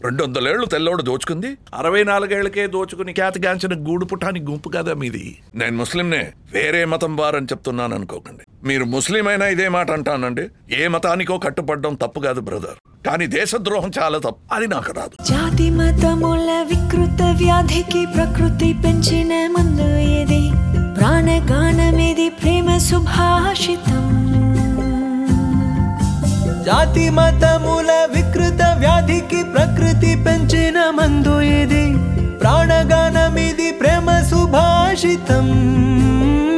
రెండు వందలేళ్లు తెల్లోడు దోచుకుంది అరవై నాలుగేళ్లకే దోచుకుని ఖ్యాతిగాంచిన గూడు పుటాని గుంపు కదా మీది నేను ముస్లింనే వేరే మతం వారని చెప్తున్నాను అనుకోకండి మీరు ముస్లిం అయినా ఇదే మాట అంటానండి ఏ మతానికో కట్టుపడడం తప్పు కాదు బ్రదర్ కానీ దేశద్రోహం చాలా తప్పు అది నాకు రాదు జాతి మతముల వికృత వ్యాధికి ప్రకృతి పెంచిన మందు ఏది ప్రాణగానమేది ప్రేమ సుభాషితం జాతి మతముల వికృత వ్యాధికి ప్రకృతి పెంచిన మందు ఇది ప్రాణగానమిది ప్రేమ సుభాషితం